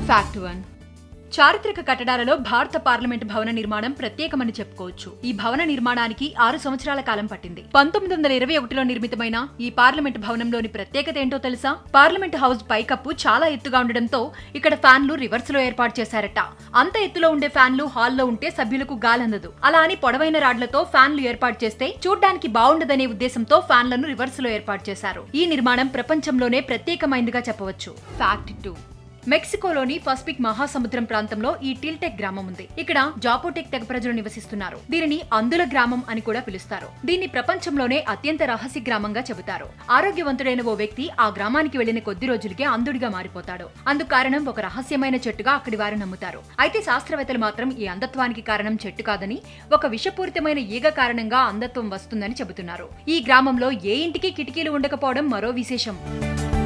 fact one చారిత్రక కట్టడాలలో భారత parliament భవన నిర్మాణం ప్రత్యేకమని చెప్పుకోవచ్చు ఈ భవన నిర్మాణానికి ఆరు సంవత్సరాల కాలం పట్టింది పంతొమ్మిది వందల ఇరవై ఒకటిలో నిర్మితమైన ఈ పార్లమెంట్ భవనంలోని ప్రత్యేకత ఏంటో తెలుసా పార్లమెంట్ హౌస్ పైకప్పు చాలా ఎత్తుగా ఉండడంతో ఇక్కడ ఫ్యాన్లు రివర్స్ లో ఏర్పాటు చేశారట అంత ఎత్తులో ఉండే ఫ్యాన్లు హాల్లో ఉంటే సభ్యులకు గాలందదు అలా అని పొడవైన రాడ్లతో ఫ్యాన్లు ఏర్పాటు చేస్తే చూడ్డానికి బాగుండదనే ఉద్దేశంతో ఫ్యాన్లను రివర్స్ లో ఏర్పాటు చేశారు ఈ నిర్మాణం ప్రపంచంలోనే ప్రత్యేకమైందిగా చెప్పవచ్చు ఫ్యాక్ట్ టూ మెక్సికోలోని పసిఫిక్ మహాసముద్రం ప్రాంతంలో ఈ టిల్టెక్ గ్రామం ఉంది ఇక్కడ జాపోటెక్ తెగ ప్రజలు నివసిస్తున్నారు దీనిని అందుల గ్రామం అని కూడా పిలుస్తారు దీన్ని ప్రపంచంలోనే అత్యంత రహస్య గ్రామంగా చెబుతారు ఆరోగ్యవంతుడైన ఓ వ్యక్తి ఆ గ్రామానికి వెళ్లిన కొద్ది రోజులకే అంధుడిగా మారిపోతాడు అందుకు కారణం ఒక రహస్యమైన చెట్టుగా అక్కడి వారు నమ్ముతారు అయితే శాస్త్రవేత్తలు మాత్రం ఈ అంధత్వానికి కారణం చెట్టు కాదని ఒక విషపూరితమైన ఈగ కారణంగా అంధత్వం వస్తుందని చెబుతున్నారు ఈ గ్రామంలో ఏ ఇంటికి కిటికీలు ఉండకపోవడం మరో విశేషం